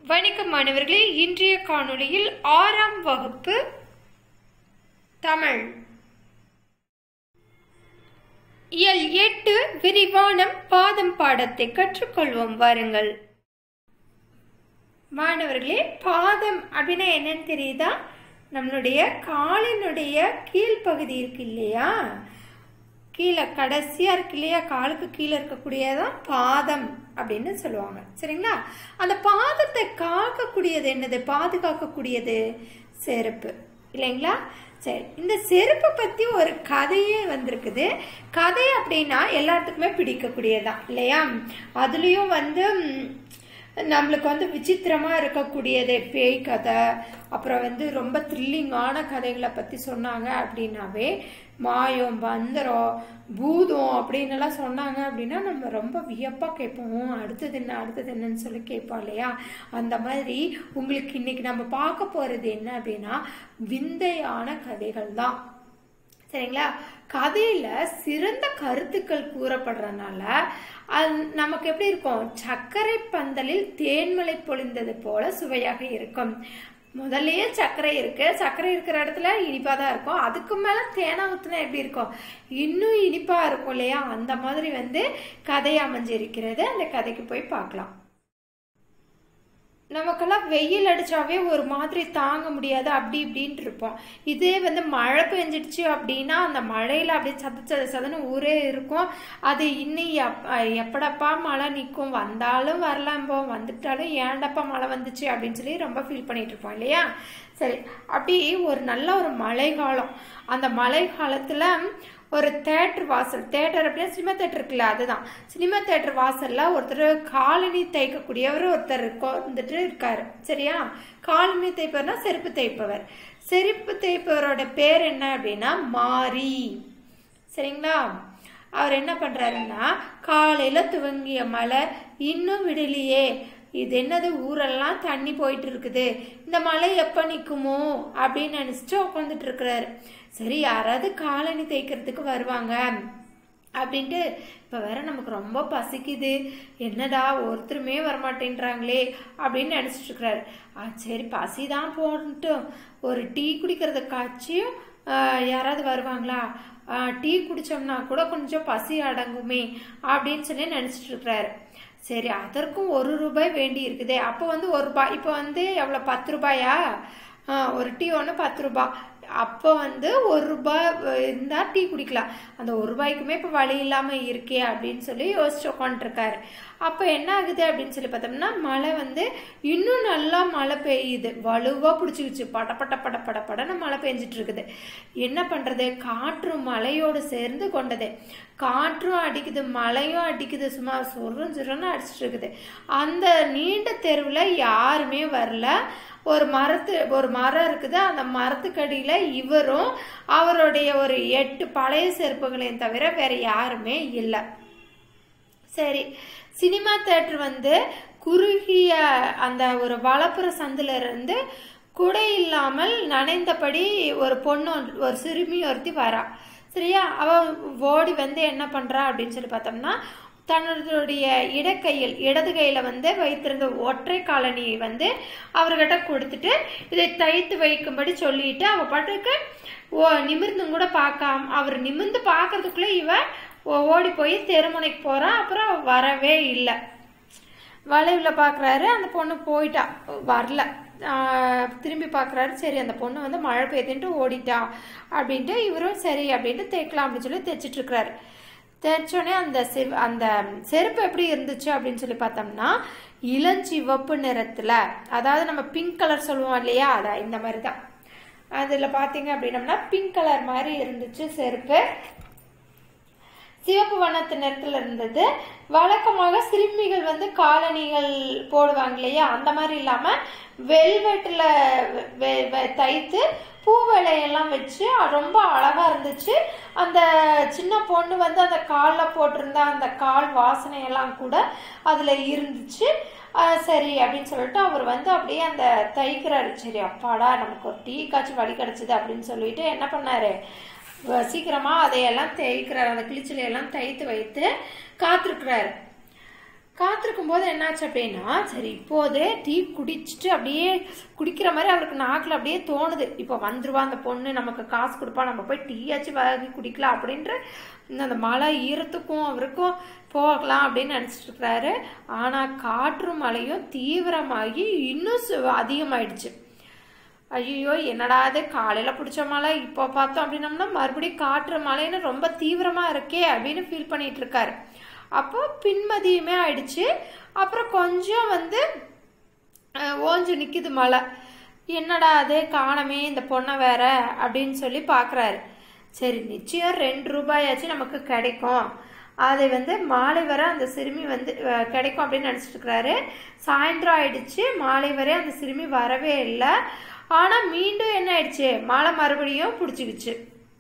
வணக்கம் மாணவர்களே இன்றைய காணொளியில் ஆறாம் வகுப்பு தமிழ் இயல் எட்டு விரிவானம் பாதம் பாடத்தை கற்றுக்கொள்வோம் வாருங்கள் மாணவர்களே பாதம் அப்படின்னா என்னன்னு தெரியுதா நம்மளுடைய காலினுடைய கீழ்ப்பகுதி இருக்கு இல்லையா கீழே கடைசியாக இருக்கு இல்லையா காலுக்கு கீழே இருக்கக்கூடியதான் பாதம் அப்படின்னு சொல்லுவாங்க சரிங்களா அந்த பாதத்தை காக்கக்கூடியது என்னது பாதுகாக்கக்கூடியது செருப்பு இல்லைங்களா சரி இந்த செருப்பை பற்றி ஒரு கதையே வந்திருக்குது கதை அப்படின்னா எல்லாத்துக்குமே பிடிக்கக்கூடியதான் இல்லையா அதுலேயும் வந்து ம், நம்மளுக்கு வந்து விசித்திரமாக இருக்கக்கூடியது பேய் கதை அப்புறம் வந்து ரொம்ப த்ரில்லிங்கான கதைகளை பற்றி சொன்னாங்க அப்படின்னாவே மாயம் பந்தரம் பூதம் அப்படின்னு எல்லாம் சொன்னாங்க அப்படின்னா நம்ம ரொம்ப வியப்பாக கேட்போம் அடுத்தது என்ன அடுத்தது என்னன்னு சொல்லி கேட்போம் இல்லையா அந்த மாதிரி உங்களுக்கு இன்னைக்கு நம்ம பார்க்க போகிறது என்ன அப்படின்னா விந்தையான கதைகள் தான் சரிங்களா கதையில சிறந்த கருத்துக்கள் கூறப்படுறதுனால அது நமக்கு எப்படி இருக்கும் சர்க்கரை பந்தலில் தேன்மலை பொழிந்தது போல சுவையாக இருக்கும் முதல்லயே சர்க்கரை இருக்கு சர்க்கரை இருக்கிற இடத்துல இனிப்பா தான் இருக்கும் அதுக்கு மேல தேனா ஊத்துனா எப்படி இருக்கும் இன்னும் இனிப்பா இருக்கும் இல்லையா அந்த மாதிரி வந்து கதை அமைஞ்சிருக்கிறது அந்த கதைக்கு போய் பார்க்கலாம் நமக்கெல்லாம் வெயில் அடிச்சாவே ஒரு மாதிரி தாங்க முடியாது அப்படி இப்படின்ட்டு இருப்போம் இதே வந்து மழை பெஞ்சிடுச்சு அப்படின்னா அந்த மழையில அப்படியே சத சத சதன்னு ஊரே இருக்கும் அது இன்னும் எப் எப்படப்பா மழை நிற்கும் வந்தாலும் வரலாம் போ வந்துட்டாலும் ஏன்டப்பா மழை வந்துச்சு அப்படின்னு சொல்லி ரொம்ப ஃபீல் பண்ணிட்டு இருப்போம் இல்லையா சரி அப்படி ஒரு நல்ல ஒரு மழை காலம் அந்த மழை காலத்துல ஒரு தேட்டர் வாசல் தேட்டர் அப்படின்னா சினிமா தேட்டர் இருக்குல்ல அதுதான் சினிமா தேட்டர் வாசல்ல ஒருத்தர் காலனி தைக்கக்கூடியவர் ஒருத்தர் இருக்கோ வந்துட்டு இருக்காரு சரியா காலனி தைப்பவர்னா செருப்பு தைப்பவர் செருப்பு தைப்பவரோட பேர் என்ன அப்படின்னா மாரி சரிங்களா அவர் என்ன பண்றாருன்னா காலையில துவங்கிய மழை இன்னும் விடலையே இது என்னது ஊரெல்லாம் தண்ணி போயிட்டு இருக்குது இந்த மழை எப்ப நிக்குமோ அப்படின்னு நினைச்சிட்டு உட்காந்துட்டு இருக்கிறாரு சரி யாராவது காலனி தேய்க்கிறதுக்கு வருவாங்க அப்படின்ட்டு இப்போ வேற நமக்கு ரொம்ப பசிக்குது என்னடா ஒருத்தருமே வரமாட்டேன்றாங்களே அப்படின்னு நினச்சிட்டு இருக்கிறாரு ஆ சரி பசி தான் போன்ட்டும் ஒரு டீ குடிக்கிறதுக்காச்சும் ஆஹ், யாராவது வருவாங்களா ஆஹ், டீ குடிச்சோம்னா கூட கொஞ்சம் பசி அடங்குமே அப்படின்னு சொல்லி நினச்சிட்டு இருக்கிறாரு சரி அதற்கும் ஒரு ரூபாய் வேண்டி இருக்குதே அப்போ வந்து ஒரு ரூபாய் இப்போ வந்து எவ்வளோ பத்து ரூபாயா ஆ, ஒரு டீ ஒன்று பத்து ரூபாய் அப்போ வந்து ஒரு ரூபாய் இருந்தால் டீ குடிக்கலாம் அந்த ஒரு ரூபாய்க்குமே இப்போ வழி இல்லாமல் இருக்கே அப்படின்னு சொல்லி யோசிச்சு உட்காந்துருக்காரு அப்போ என்ன ஆகுது அப்படின்னு சொல்லி பார்த்தோம்னா மழை வந்து இன்னும் நல்லா மழை பெய்யுது வலுவாக பிடிச்சிக்கிச்சு பட பட பட பட படன்னு மழை பெஞ்சிட்டு இருக்குது என்ன பண்ணுறது காற்றும் மழையோடு சேர்ந்து கொண்டது காற்றும் அடிக்குது மழையும் அடிக்குது சும்மா சொருன்னு சொருன்னு அடிச்சிட்டு இருக்குது அந்த நீண்ட தெருவில் யாருமே வரல ஒரு மரத்து ஒரு மரம் இருக்குது அந்த மரத்துக்கடியில் இவரும் அவருடைய ஒரு எட்டு பழைய செருப்புகளையும் தவிர வேற யாருமே இல்லை சரி சினிமா தேட்டர் வந்து குறுகிய அந்த ஒரு வலப்புற சந்தில இருந்து குடை இல்லாமல் நனைந்தபடி ஒரு பொண்ணு ஒன்று- ஒரு சிறுமி ஒருத்தி வரா சரியா அவ ஓடி வந்து என்ன பண்றா அப்படின்னு சொல்லி பார்த்தோம்னா தன்னுடைய இடக்கையில் இடது கையில வந்து வைத்திருந்த ஒற்றை காலனியை வந்து அவர்கிட்ட கொடுத்துட்டு இதை தைத்து வைக்கும்படி சொல்லிட்டு அவ பாட்டுக்கு ஓ நிமிர்ந்தும் கூட பார்க்காம அவர் நிமிர்ந்து பார்க்கறதுக்குள்ள இவ ஓ- ஓடி போய் தெருமுனைக்கு போறா அப்புறம் அவ வரவே இல்லை வளைவில் பார்க்குறாரு அந்த பொண்ணு போயிட்டா வரல ஆஹ் திரும்பி பார்க்குறாரு சரி அந்த பொண்ணு வந்து மழை பெய்யுதுன்ட்டு ஓடிட்டா அப்படின்ட்டு இவரும் சரி அப்படின்ட்டு தைக்கலாம் அப்படின்னு சொல்லி தைச்சிட்டு இருக்கிறாரு தைச்சோடனே அந்த செவ் அந்த செருப்பு எப்படி இருந்துச்சு அப்படின்னு சொல்லி பார்த்தோம்னா இளஞ்சிவப்பு நிறத்துல அதாவது நம்ம பிங்க் கலர் சொல்லுவோம் இல்லையா அத இந்த மாதிரி தான் அதில் பார்த்தீங்க அப்படின்னம்னா பிங்க் கலர் மாதிரி இருந்துச்சு செருப்பு சிவப்பு வண்ணத்து நிறத்துல இருந்தது வழக்கமாக சிறுமிகள் வந்து காலணிகள் போடுவாங்க இல்லையா அந்த மாதிரி இல்லாம வெல்வெட்டில் தைத்து பூ வேலையெல்லாம் வச்சு அது ரொம்ப அழகா இருந்துச்சு அந்த சின்ன பொண்ணு வந்து அந்த காலில் போட்டிருந்த அந்த கால் வாசனையெல்லாம் கூட அதுல இருந்துச்சு ஆஹ் சரி அப்படின்னு சொல்லிட்டு அவர் வந்து அப்படியே அந்த தைக்கிறாரு சரி அப்பாடா நமக்கு ஒரு டீ காய்ச்சி வழி கிடைச்சது அப்படின்னு சொல்லிட்டு என்ன பண்ணாரு வ- சீக்கிரமா அதையெல்லாம் தேய்க்கிறார் அந்த கிழிச்சலை எல்லாம் தைத்து வைத்து காத்திருக்கிறாரு காத்திருக்கும் போது என்னாச்சு அப்படின்னா சரி இப்போது டீ குடிச்சிட்டு அப்படியே குடிக்கிற மாதிரி அவருக்கு நாக்கில் அப்படியே தோணுது இப்போ வந்துருவா அந்த பொண்ணு நமக்கு காசு கொடுப்பா நம்ம போய் டீயாச்சும் வாங்கி குடிக்கலாம் அப்படின்ற இந்த அந்த மழை ஈரத்துக்கும் அவருக்கும் போகலாம் அப்படின்னு நினச்சிட்டு இருக்கிறாரு ஆனால் காற்றும் மழையும் தீவிரமாகி இன்னும் சு- அதிகமாயிடுச்சு ஐயோ என்னடா இது காலையில் பிடிச்ச மழை இப்போ பார்த்தோம் அப்படின்னம்னா மறுபடியும் காற்று மழைன்னு ரொம்ப தீவிரமாக இருக்கே அப்படின்னு ஃபீல் பண்ணிட்டு இருக்காரு அப்போ பின்மதியுமே ஆயிடுச்சு அப்புறம் கொஞ்சம் வந்து அஹ், ஓஞ்சு நிற்கிது மழை என்னடா அது காணமே இந்த பொண்ணை வேற அப்படின்னு சொல்லி பார்க்குறாரு சரி நிச்சயம் ரெண்டு ரூபாயாச்சும் நமக்கு கிடைக்கும் அது வந்து மாலை வரை அந்த சிறுமி வந்து அஹ், கிடைக்கும் அப்படின்னு நினச்சிட்டு இருக்கிறாரு சாயந்தரம் ஆயிடுச்சு மாலை வரை அந்த சிறுமி வரவே இல்லை ஆனால் மீண்டும் என்ன ஆயிடுச்சு மழை மறுபடியும் பிடிச்சிக்கிச்சு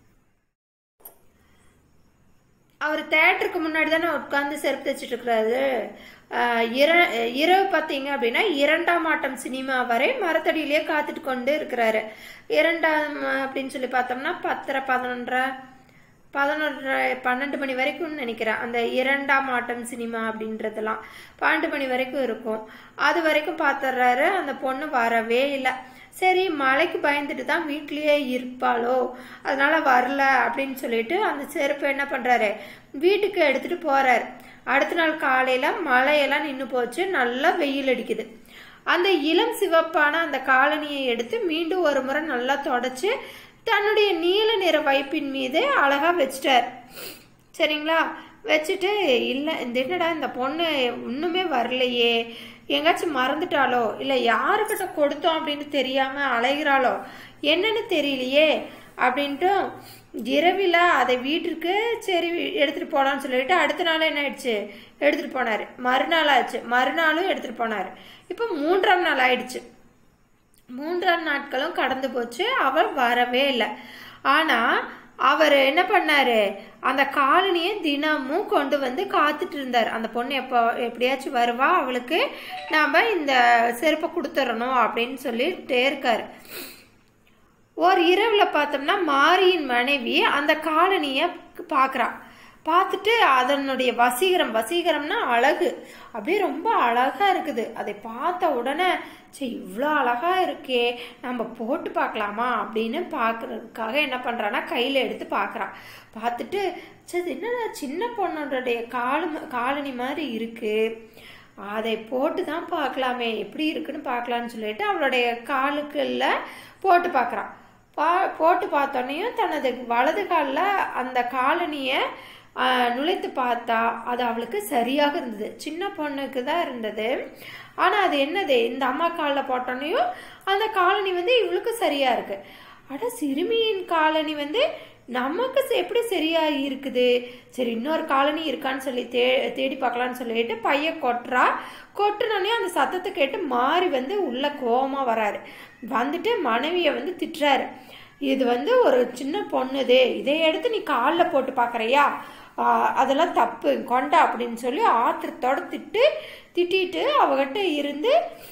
அவர் தேட்டருக்கு முன்னாடி தானே உட்காந்து செருப்பு தைச்சிட்டு இருக்கிறாரு ஆஹ் இர- இரவு பார்த்தீங்க அப்படின்னா இரண்டாம் ஆட்டம் சினிமா வரை மரத்தடியிலேயே காத்துட்டு கொண்டு இருக்கிறாரு இரண்டாம் அப்படின்னு சொல்லி பார்த்தோம்னா பத்தரை பதினொன்றரை பதினொன்றரை பன்னெண்டு மணி வரைக்கும் நினைக்கிறேன் அந்த இரண்டாம் ஆட்டம் சினிமா அப்படின்றதெல்லாம் பன்னெண்டு மணி வரைக்கும் இருக்கும் அது வரைக்கும் பார்த்துடுறாரு அந்த பொண்ணு வரவே இல்லை சரி மழைக்கு பயந்துட்டு தான் வீட்லயே இருப்பாளோ அதனால வரல அப்படின்னு சொல்லிட்டு அந்த செருப்பு என்ன பண்றாரு வீட்டுக்கு எடுத்துட்டு போறாரு அடுத்த நாள் காலையில மழையெல்லாம் நின்று போச்சு நல்லா வெயில் அடிக்குது அந்த இளம் சிவப்பான அந்த காலனியை எடுத்து மீண்டும் ஒரு முறை நல்லா தொடச்சு தன்னுடைய நீல நிற வைப்பின் மீது அழகா வச்சிட்டார் சரிங்களா வச்சுட்டு இல்லை இந்த என்னடா இந்த பொண்ணு இன்னுமே வரலையே எங்காச்சும் மறந்துட்டாளோ இல்லை யாருக்கிட்ட கொடுத்தோம் அப்படின்னு தெரியாம அலைகிறாளோ என்னன்னு தெரியலையே அப்படின்ட்டு இரவில் அதை வீட்டிற்கு சரி எடுத்துட்டு போலாம்னு சொல்லிட்டு அடுத்த நாள் என்ன ஆயிடுச்சு எடுத்துட்டு போனாரு மறுநாள் ஆச்சு மறுநாளும் எடுத்துட்டு போனாரு இப்போ மூன்றாம் நாள் ஆயிடுச்சு மூன்றாம் நாட்களும் கடந்து போச்சு அவர் வரவே இல்லை ஆனா அவர் என்ன பண்ணாரு அந்த காலனியை தினமும் கொண்டு வந்து காத்துட்டு இருந்தார் அந்த பொண்ணு எப்போ எப்படியாச்சும் வருவா அவளுக்கு நாம இந்த செருப்பை கொடுத்துடணும் அப்படின்னு சொல்லிட்டே இருக்காரு ஒரு இரவுல பார்த்தோம்னா மாரியின் மனைவி அந்த காலனியை பார்க்குறா பார்த்துட்டு அதனுடைய வசீகரம் வசீகரம்னா அழகு அப்படியே ரொம்ப அழகா இருக்குது அதை பார்த்த உடனே சரி இவ்வளோ அழகா இருக்கே நம்ம போட்டு பார்க்கலாமா அப்படின்னு பார்க்கறதுக்காக என்ன பண்றான்னா கையில எடுத்து பார்க்கறா பார்த்துட்டு சரி என்னடா சின்ன பொண்ணுடைய காலு காலனி மாதிரி இருக்கு அதை போட்டு தான் பார்க்கலாமே எப்படி இருக்குன்னு பார்க்கலான்னு சொல்லிட்டு அவளுடைய காலுக்குள்ள போட்டு பார்க்கறான் பா போட்டு பார்த்தோன்னையும் தனது வலது காலில் அந்த காலனியை நுழைத்து பார்த்தா அது அவளுக்கு சரியாக இருந்தது சின்ன பொண்ணுக்கு தான் இருந்தது ஆனால் அது என்னது இந்த அம்மா காலில் போட்டோன்னையும் அந்த காலனி வந்து இவளுக்கு சரியா இருக்கு அட சிறுமியின் காலனி வந்து நமக்கு ச- எப்படி சரியா இருக்குது சரி இன்னொரு காலனி இருக்கான்னு சொல்லி தே தேடி பார்க்கலான்னு சொல்லிட்டு பைய கொட்டுறா கொட்டுனோடனே அந்த சத்தத்தை கேட்டு மாறி வந்து உள்ள கோவமா வராரு வந்துட்டு மனைவியை வந்து திட்டுறாரு இது வந்து ஒரு சின்ன பொண்ணுது இதை எடுத்து நீ காலில் போட்டு பார்க்கறியா ஆஹ் அதெல்லாம் தப்பு கொண்டா அப்படின்னு சொல்லி ஆத்திரத்தோட திட்டு திட்டிட்டு அவகிட்ட இருந்து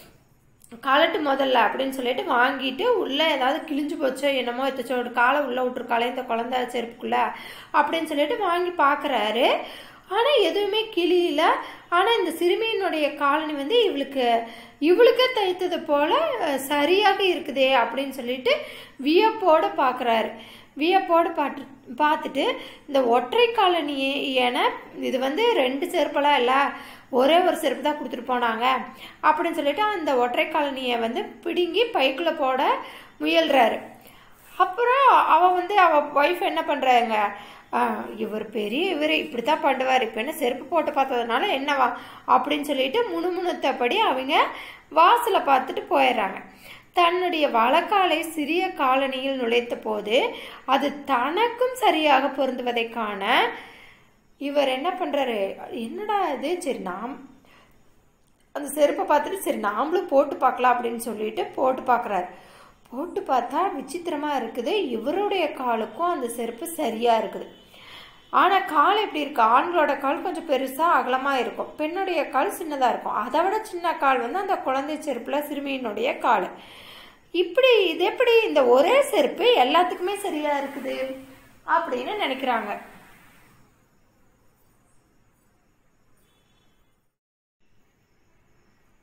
கலட்டு முதல்ல அப்படின்னு சொல்லிட்டு வாங்கிட்டு உள்ள ஏதாவது கிழிஞ்சு போச்சோ என்னமோ எத்தச்சோ ஒரு காலை உள்ள விட்டுருக்காளே இந்த குழந்தை செருப்புக்குள்ள அப்படின்னு சொல்லிட்டு வாங்கி பார்க்கறாரு ஆனா எதுவுமே கிளியில ஆனா இந்த சிறுமியினுடைய காலனி வந்து இவளுக்கு இவளுக்கே தைத்தது போல அஹ், சரியாக இருக்குதே அப்படின்னு சொல்லிட்டு வியப்போட பார்க்கறாரு வியப்போடு பாட்டு பார்த்துட்டு இந்த ஒற்றை காலனி என இது வந்து ரெண்டு செருப்பெல்லாம் இல்லை ஒரே ஒரு செருப்பு தான் கொடுத்துட்டு போனாங்க அப்படின்னு சொல்லிட்டு அந்த ஒற்றை காலனியை வந்து பிடுங்கி பைக்குள்ள போட முயல்றாரு அப்புறம் அவ வந்து அவ ஒய்ஃப் என்ன பண்றாங்க ஆஹ், இவர் பெரிய இவர் இப்படித்தான் பண்ணுவார் இப்போ என்ன செருப்பு போட்டு பார்த்ததுனால என்னவா அப்படின்னு சொல்லிட்டு முணுமுணுத்தபடி அவங்க வாசலை பார்த்துட்டு போயிடுறாங்க தன்னுடைய வழக்காலை சிறிய காலனியில் நுழைத்த போது அது தனக்கும் சரியாக பொருந்துவதை காண இவர் என்ன பண்றாரு என்னடா இது சரி நாம் அந்த செருப்பை பார்த்துட்டு சரி நாமளும் போட்டு பார்க்கலாம் அப்படின்னு சொல்லிட்டு போட்டு பார்க்குறாரு போட்டு பார்த்தா விசித்திரமா இருக்குது இவருடைய காலுக்கும் அந்த செருப்பு சரியா இருக்குது ஆனா கால் எப்படி இருக்கு ஆண்களோட கால் கொஞ்சம் பெருசா அகலமா இருக்கும் பெண்ணுடைய கால் சின்னதா இருக்கும் அதை விட சின்ன கால் வந்து அந்த குழந்தை செருப்புல சிறுமியினுடைய கால் இப்படி இது எப்படி இந்த ஒரே செருப்பு எல்லாத்துக்குமே சரியா இருக்குது அப்படின்னு நினைக்கிறாங்க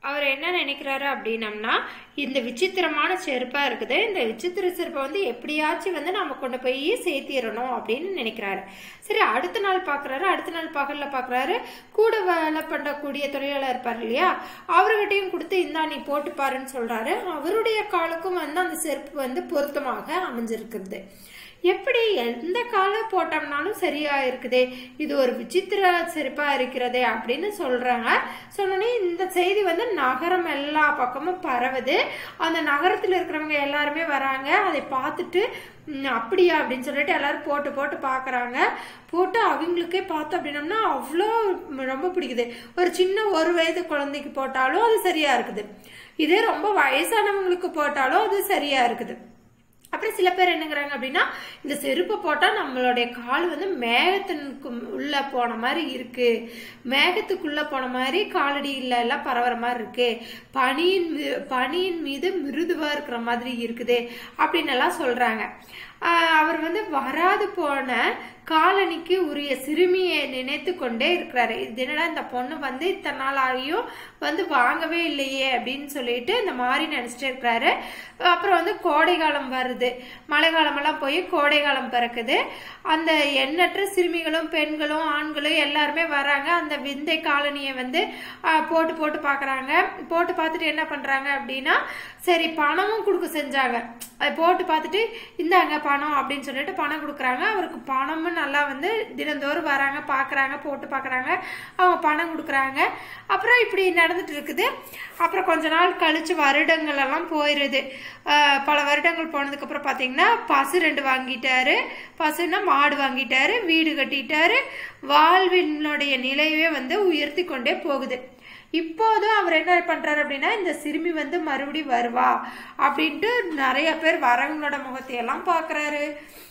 அவர் என்ன நினைக்கிறாரு அப்படின்னம்னா இந்த விசித்திரமான செருப்பா இருக்குது இந்த விசித்திர செருப்பை வந்து எப்படியாச்சும் வந்து நம்ம கொண்டு போய் சேர்த்திடணும் அப்படின்னு நினைக்கிறாரு சரி அடுத்த நாள் பார்க்குறாரு அடுத்த நாள் பகல்ல பார்க்குறாரு கூட வேலை பண்ணக்கூடிய தொழிலாளர் இருப்பார் இல்லையா அவர்கிட்டையும் கொடுத்து இந்தா நீ போட்டு பாருன்னு சொல்றாரு அவருடைய காலுக்கும் வந்து அந்த செருப்பு வந்து பொருத்தமாக அமைஞ்சிருக்குது எப்படி எந்த காலம் போட்டோம்னாலும் சரியா இருக்குதே இது ஒரு விசித்திர செருப்பா இருக்கிறதே அப்படின்னு சொல்றாங்க சொன்னோடனே இந்த செய்தி வந்து நகரம் எல்லா பக்கமும் பரவுது அந்த நகரத்தில் இருக்கிறவங்க எல்லாருமே வராங்க அதை பார்த்துட்டு "ம், அப்படியா அப்படின்னு சொல்லிட்டு எல்லாரும் போட்டு போட்டு பார்க்கறாங்க போட்டு அவங்களுக்கே பார்த்தோம் அப்படின்னம்னா அவ்வளோ ரொம்ப பிடிக்குது ஒரு சின்ன ஒரு வயது குழந்தைக்கு போட்டாலும் அது சரியா இருக்குது இதே ரொம்ப வயசானவங்களுக்கு போட்டாலும் அது சரியா இருக்குது அப்புறம் சில பேர் என்னங்கிறாங்க அப்படின்னா இந்த செருப்பை போட்டால் நம்மளுடைய கால் வந்து மேகத்தினுக்கு உள்ள போன மாதிரி இருக்கு மேகத்துக்குள்ள போன மாதிரி காலடியில எல்லாம் பரவுற மாதிரி இருக்கு பனியின் மீ- பனியின் மீது மிருதுவா இருக்கிற மாதிரி இருக்குது அப்படின்னு எல்லாம் சொல்றாங்க ஆஹ் அவர் வந்து வராது போன காலனிக்கு உரிய சிறுமியை நினைத்து கொண்டே இருக்கிறாரு இது என்னடா இந்த பொண்ணு வந்து இத்தனை நாள் ஆகியும் வந்து வாங்கவே இல்லையே அப்படின்னு சொல்லிட்டு இந்த மாதிரி நினைச்சிட்டே இருக்கிறாரு அப்புறம் வந்து கோடை காலம் வருது மழை காலமெல்லாம் போய் கோடை காலம் பிறக்குது அந்த எண்ணற்ற சிறுமிகளும் பெண்களும் ஆண்களும் எல்லாருமே வராங்க அந்த விந்தை காலனியை வந்து ஆஹ், போட்டு போட்டு பார்க்கறாங்க போட்டு பார்த்துட்டு என்ன பண்றாங்க அப்படின்னா சரி பணமும் கொடுக்க செஞ்சாங்க அதை போட்டு பார்த்துட்டு இந்தாங்க பணம் அப்படின்னு சொல்லிட்டு பணம் கொடுக்குறாங்க அவருக்கு பணமும் நல்லா வந்து தினந்தோறும் வராங்க பார்க்கறாங்க போட்டு பார்க்கறாங்க அவங்க பணம் கொடுக்குறாங்க அப்புறம் இப்படி நடந்துட்டு இருக்குது அப்புறம் கொஞ்ச நாள் கழிச்சு வருடங்கள் எல்லாம் போயிருது ஆஹ் பல வருடங்கள் போனதுக்கு அப்புறம் பாத்தீங்கன்னா பசு ரெண்டு வாங்கிட்டாரு பசுன்னா மாடு வாங்கிட்டாரு வீடு கட்டிட்டாரு வாழ்வினுடைய நிலையவே வந்து உயர்த்தி கொண்டே போகுது இப்போதும் அவர் என்ன பண்றாரு அப்படின்னா இந்த சிறுமி வந்து மறுபடியும் வருவா அப்படின்ட்டு நிறைய பேர் வரவங்களோட முகத்தையெல்லாம் பார்க்கறாரு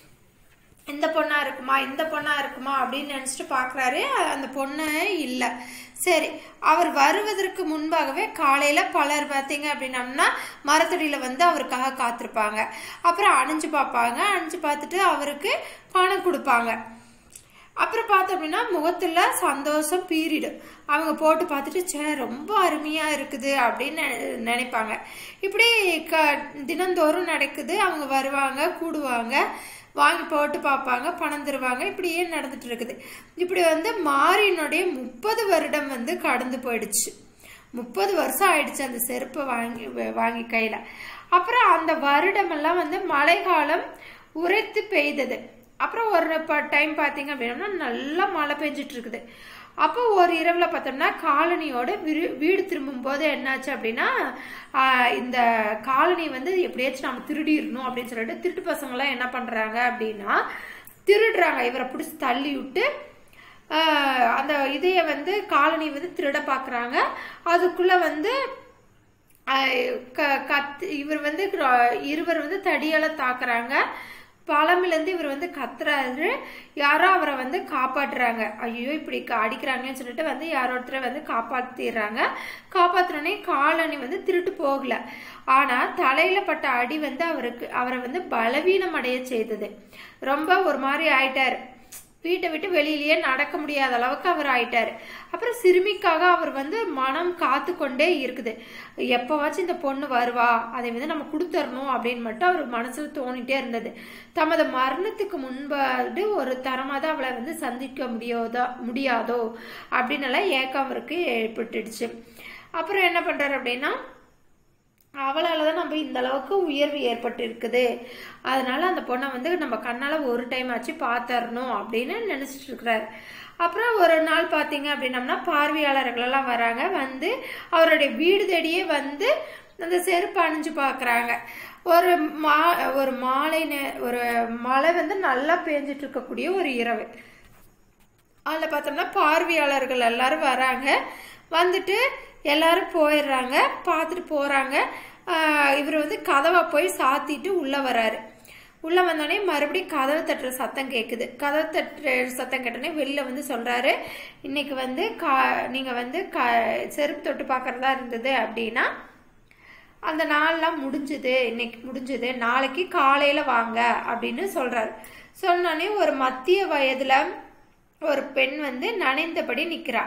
இந்த பொண்ணா இருக்குமா இந்த பொண்ணா இருக்குமா அப்படின்னு நினைச்சிட்டு பாக்குறாரு அந்த பொண்ணு இல்ல சரி அவர் வருவதற்கு முன்பாகவே காலையில பலர் பார்த்தீங்க அப்படின்னம்னா மரத்தடியில வந்து அவருக்காக காத்திருப்பாங்க அப்புறம் அணிஞ்சு பார்ப்பாங்க அணிஞ்சு பார்த்துட்டு அவருக்கு பணம் கொடுப்பாங்க அப்புறம் பார்த்தோம் அப்படின்னா முகத்துல சந்தோஷம் பீரிடும் அவங்க போட்டு பார்த்துட்டு ச்சே ரொம்ப அருமையா இருக்குது அப்படின்னு நெ- நினைப்பாங்க இப்படி க தினந்தோறும் நடக்குது அவங்க வருவாங்க கூடுவாங்க வாங்கி போட்டு பார்ப்பாங்க பணம் தருவாங்க இப்படியே நடந்துட்டு இருக்குது இப்படி வந்து மாரினுடைய முப்பது வருடம் வந்து கடந்து போயிடுச்சு முப்பது வருஷம் ஆயிடுச்சு அந்த செருப்பை வாங்கி வாங்கி கையில அப்புறம் அந்த வருடமெல்லாம் வந்து மழைக்காலம் உரைத்து பெய்தது அப்புறம் ஒரு டைம் பார்த்தீங்க அப்படின்னா நல்லா மழை பெஞ்சிட்டு இருக்குது அப்போ ஒரு இரவுல பார்த்தோம்னா காலனியோட விரு- வீடு திரும்பும் போது என்னாச்சு அப்படின்னா ஆஹ் இந்த காலனி வந்து எப்படியாச்சும் நம்ம திருடிடணும் அப்படின்னு சொல்லிட்டு திருட்டு பசங்களாம் என்ன பண்றாங்க அப்படின்னா திருடுறாங்க இவரை பிடிச்சி தள்ளி விட்டு ஆஹ் அந்த இதைய வந்து காலனி வந்து திருட பார்க்கறாங்க அதுக்குள்ள வந்து ஆஹ் க- கத்து இவர் வந்து ர- இருவர் வந்து தடியால தாக்குறாங்க பழமிலேருந்து இவர் வந்து கத்துறாரு யாரோ அவரை வந்து காப்பாற்றுறாங்க ஐயோ இப்படி க- அடிக்கிறாங்கன்னு சொல்லிட்டு வந்து யாரோ ஒருத்தரை வந்து காப்பாத்திடுறாங்க காப்பாத்துறோடனே காலணி வந்து திருட்டு போகல ஆனா தலையில பட்ட அடி வந்து அவருக்கு அவரை வந்து பலவீனம் அடைய செய்தது ரொம்ப ஒரு மாதிரி ஆயிட்டாரு வீட்டை விட்டு வெளியிலேயே நடக்க முடியாத அளவுக்கு அவர் ஆயிட்டாரு அப்புறம் சிறுமிக்காக அவர் வந்து மனம் காத்து கொண்டே இருக்குது எப்பவாச்சும் இந்த பொண்ணு வருவா அதை வந்து நம்ம கொடுத்துடணும் அப்படின்னு மட்டும் அவர் மனசுல தோணிட்டே இருந்தது தமது மரணத்துக்கு முன்பாடு ஒரு தரமாத அவளை வந்து சந்திக்க முடியாதோ முடியாதோ அப்படின்னு எல்லாம் ஏக்கம் அவருக்கு ஏற்பட்டுடுச்சு அப்புறம் என்ன பண்றாரு அப்படின்னா அவளால தான் நம்ம இந்த அளவுக்கு உயர்வு ஏற்பட்டு இருக்குது அதனால அந்த பொண்ணை வந்து நம்ம கண்ணால ஒரு டைம் ஆச்சு பார்த்தரணும் அப்படின்னு நினைச்சிட்டு இருக்கிறாரு அப்புறம் ஒரு நாள் பார்த்தீங்க அப்படின்னம்னா பார்வையாளர்கள் எல்லாம் வராங்க வந்து அவருடைய வீடு தேடியே வந்து அந்த செருப்பு அணிஞ்சு பார்க்கறாங்க ஒரு மா ஒரு மாலை நே- ஒரு மழை வந்து நல்லா பேஞ்சிட்டு இருக்கக்கூடிய ஒரு இரவு அதில் பார்த்தோம்னா பார்வையாளர்கள் எல்லாரும் வராங்க வந்துட்டு எல்லாரும் போயிடுறாங்க பார்த்துட்டு போகிறாங்க இவர் வந்து கதவை போய் சாத்திட்டு உள்ளே வராரு உள்ளே வந்தோடனே மறுபடியும் கதவை தட்டுற சத்தம் கேட்குது கதவை தட்டுற சத்தம் கேட்டோடனே வெளில வந்து சொல்கிறாரு இன்னைக்கு வந்து கா நீங்கள் வந்து க செருப்பு தொட்டு பார்க்குறதா இருந்தது அப்படின்னா அந்த நாள்லாம் முடிஞ்சுது இன்னைக்கு முடிஞ்சுது நாளைக்கு காலையில வாங்க அப்படின்னு சொல்றாரு சொன்னோடனே ஒரு மத்திய வயதுல ஒரு பெண் வந்து நனைந்தபடி நிக்கிறா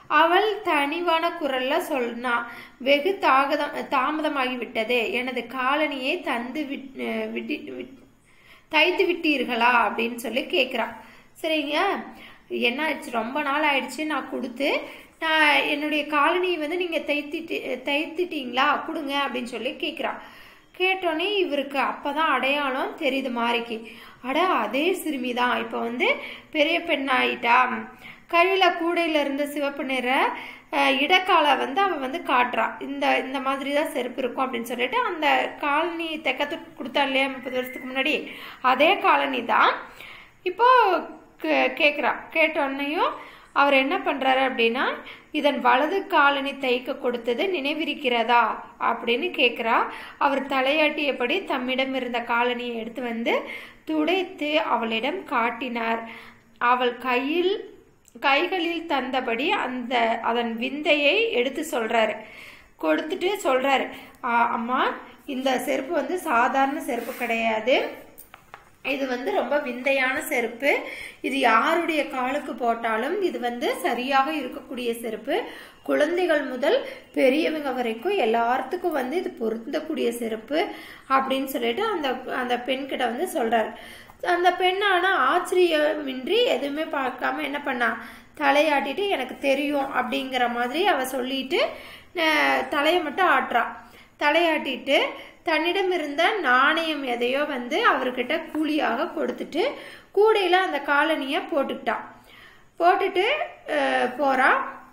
அவள் தனிவான குரல்ல சொன்னா வெகு தாகதம் தாமதமாகிவிட்டது எனது காலனியை தந்து விட் விட்டி விட் தைத்து விட்டீர்களா அப்படின்னு சொல்லி கேட்குறா சரிங்க என்ன ஆயிடுச்சு ரொம்ப நாள் ஆயிடுச்சு நான் கொடுத்து நான் என்னுடைய காலனியை வந்து நீங்கள் தைத்திட்டு தைத்துட்டீங்களா கொடுங்க அப்படின்னு சொல்லி கேட்குறா கேட்டோன்னே இவருக்கு அப்பதான் அடையாளம் தெரியுது மாறிக்கு அட அதே சிறுமி தான் இப்போ வந்து பெரிய பெண்ணாயிட்டா கையில் கூடையில் இருந்த சிவப்பு நிற அஹ், இடக்காலை வந்து அவன் வந்து காட்டுறா இந்த இந்த மாதிரி தான் செருப்பு இருக்கும் அப்படின்னு சொல்லிட்டு அந்த காலனி தைக்கத்து கொடுத்தா இல்லையா முப்பது வருஷத்துக்கு முன்னாடி அதே காலனி தான் இப்போ கே- கேட்குறா கேட்டோன்னையும் அவர் என்ன பண்றாரு அப்படின்னா இதன் வலது காலனி தைக்க கொடுத்தது நினைவிருக்கிறதா அப்படின்னு கேட்குறா அவர் தலையாட்டியபடி தம்மிடம் இருந்த காலனியை எடுத்து வந்து துடைத்து அவளிடம் காட்டினார் அவள் கையில் கைகளில் தந்தபடி அந்த அதன் விந்தையை எடுத்து சொல்றாரு கொடுத்துட்டு சொல்றாரு "ஆ, அம்மா இந்த செருப்பு வந்து சாதாரண செருப்பு கிடையாது இது வந்து ரொம்ப விந்தையான செருப்பு இது யாருடைய காலுக்கு போட்டாலும் இது வந்து சரியாக இருக்கக்கூடிய செருப்பு குழந்தைகள் முதல் பெரியவங்க வரைக்கும் எல்லாத்துக்கும் வந்து இது பொருந்தக்கூடிய செருப்பு அப்படின்னு சொல்லிட்டு அந்த அந்த பெண்கிட்ட வந்து சொல்றாரு அந்த பெண் ஆனா ஆச்சரியமின்றி எதுவுமே பார்க்காம என்ன பண்ணா தலையாட்டிட்டு எனக்கு தெரியும் அப்படிங்கிற மாதிரி அவ சொல்லிட்டு அஹ், தலையை மட்டும் ஆட்டுறா தலையாட்டிட்டு தன்னிடம் இருந்த நாணயம் எதையோ வந்து அவர்கிட்ட கூலியாக கொடுத்துட்டு கூடையில அந்த காலனியை போட்டுக்கிட்டான் போட்டுட்டு அஹ், போறா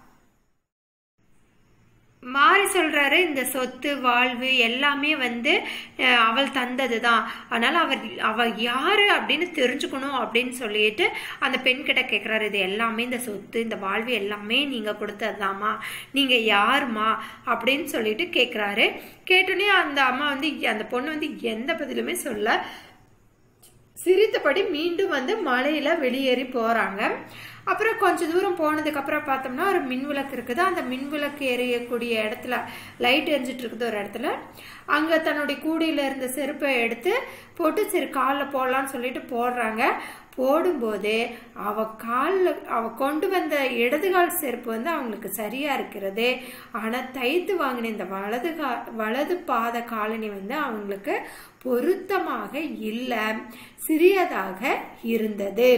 மாறி சொல்றாரு இந்த சொத்து வாழ்வு எல்லாமே வந்து அஹ், அவள் தந்தது தான் அதனால அவர் அவ யாரு அப்படின்னு தெரிஞ்சுக்கணும் அப்படின்னு சொல்லிட்டு அந்த பெண் கிட்ட கேட்குறாரு இது எல்லாமே இந்த சொத்து இந்த வாழ்வு எல்லாமே நீங்க கொடுத்ததுதாம்மா நீங்க யாருமா அப்படின்னு சொல்லிட்டு கேட்குறாரு கேட்டோன்னே அந்த அம்மா வந்து அந்த பொண்ணு வந்து எந்த பதிலுமே சொல்ல சிரித்தபடி மீண்டும் வந்து மலையில வெளியேறி போறாங்க அப்புறம் கொஞ்ச தூரம் போனதுக்கு அப்புறம் பார்த்தோம்னா ஒரு மின் விளக்கு இருக்குது அந்த மின் விளக்கு எரியக்கூடிய இடத்துல லைட் எரிஞ்சிட்டு இருக்குது ஒரு இடத்துல அங்க தன்னுடைய கூடையில இருந்த செருப்பை எடுத்து போட்டு சரி காலில் போடலாம்னு சொல்லிட்டு போடுறாங்க போடும்போது அவ காலில் அவ கொண்டு வந்த இடதுகால் செருப்பு வந்து அவங்களுக்கு சரியா இருக்கிறது ஆனா தைத்து வாங்கின இந்த வலது கா வலது பாத காலனி வந்து அவங்களுக்கு பொருத்தமாக இல்லை சிறியதாக இருந்தது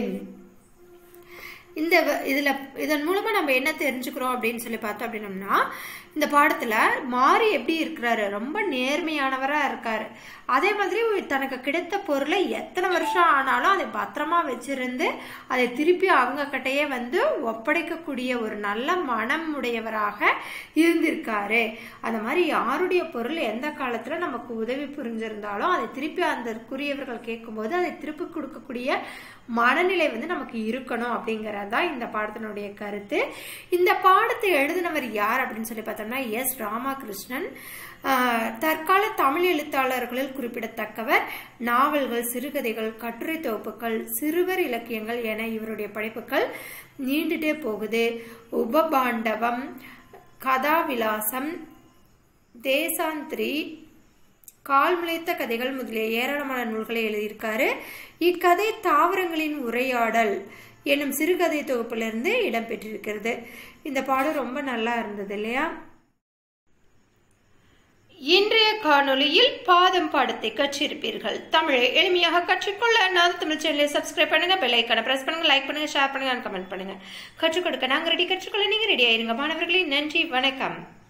இந்த வ- இதுல இதன் மூலமா நம்ம என்ன தெரிஞ்சுக்கிறோம் அப்படின்னு சொல்லி பார்த்தோம் அப்படின்னம்னா இந்த பாடத்துல மாறி எப்படி இருக்கிறாரு ரொம்ப நேர்மையானவரா இருக்காரு அதே மாதிரி தனக்கு கிடைத்த பொருளை எத்தனை வருஷம் ஆனாலும் அதை பத்திரமா வச்சிருந்து அதை திருப்பி அவங்க கிட்டயே வந்து ஒப்படைக்கக்கூடிய ஒரு நல்ல மனம் உடையவராக இருந்திருக்காரு அந்த மாதிரி யாருடைய பொருள் எந்த காலத்துல நமக்கு உதவி புரிஞ்சிருந்தாலும் அதை திருப்பி அதற்குரியவர்கள் கேட்கும்போது அதை திருப்பி கொடுக்கக்கூடிய மனநிலை வந்து நமக்கு இருக்கணும் அப்படிங்கிறது தான் இந்த பாடத்தினுடைய கருத்து இந்த பாடத்தை எழுதினவர் யார் அப்படின்னு சொல்லி பார்த்தோம்னா எஸ் ராமகிருஷ்ணன் ஆஹ், தற்கால தமிழ் எழுத்தாளர்களில் குறிப்பிடத்தக்கவர் நாவல்கள் சிறுகதைகள் கட்டுரை தொகுப்புகள் சிறுவர் இலக்கியங்கள் என இவருடைய படைப்புகள் நீண்டுட்டே போகுது உபபாண்டவம் கதாவிலாசம் தேசாந்திரி கால் முளைத்த கதைகள் முதலிய ஏராளமான நூல்களை எழுதியிருக்காரு இக்கதை தாவரங்களின் உரையாடல் என்னும் சிறுகதை தொகுப்பிலிருந்து இடம்பெற்றிருக்கிறது இந்த பாடம் ரொம்ப நல்லா இருந்தது இல்லையா இன்றைய காணொளியில் பாதம் பாடத்தை கற்றிருப்பீர்கள் தமிழை எளிமையாக கற்றுக்கொள்ள நாத தமிழ் சேனலை சப்ஸ்கிரைப் பண்ணுங்க பெல் ஐக்கான பிரஸ் பண்ணுங்க லைக் பண்ணுங்க ஷேர் பண்ணுங்க கமெண்ட் பண்ணுங்க கற்றுக் கொடுக்க நாங்க ரெடி கற்றுக்கொள்ள நீங்க ரெடி ஆயிருங்க மாணவர்களே நன்றி வணக்கம்